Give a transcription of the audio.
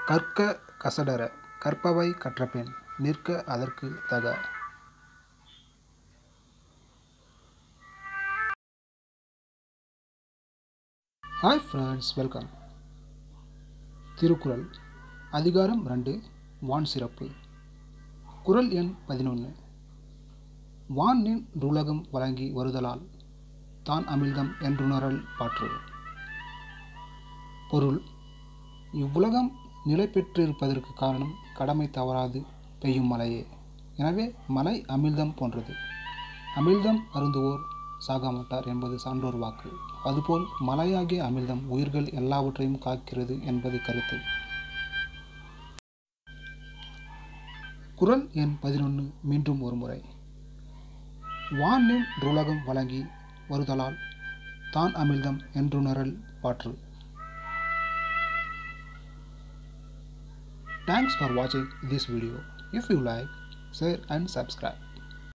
கற்க கசடற கற்பவை கற்றபின் நிற்க அதற்கு தக ஹாய் ஃப்ரெண்ட்ஸ் வெல்கம் திருக்குறள் அதிகாரம் ரெண்டு வான் சிறப்பு குறள் எண் பதினொன்று வான் நின்றுலகம் வழங்கி வருதலால் தான் அமிழ்தம் என்றுணரல் பாற்று பொருள் இவ்வுலகம் நிலை பெற்றிருப்பதற்கு காரணம் கடமை தவறாது பெய்யும் மழையே எனவே மலை அமிழ்தம் போன்றது அமிழ்தம் அருந்துவோர் சாகமாட்டார் என்பது சான்றோர் வாக்கு அதுபோல் மலையாகிய அமிழ்தம் உயிர்கள் எல்லாவற்றையும் காக்கிறது என்பது கருத்து குறள் எண் பதினொன்று மீண்டும் ஒரு முறை வானின் உலகம் வழங்கி வருதலால் தான் அமிழ்தம் என்றுணரல் பாற்று Thanks for watching this video. If you like, share and subscribe.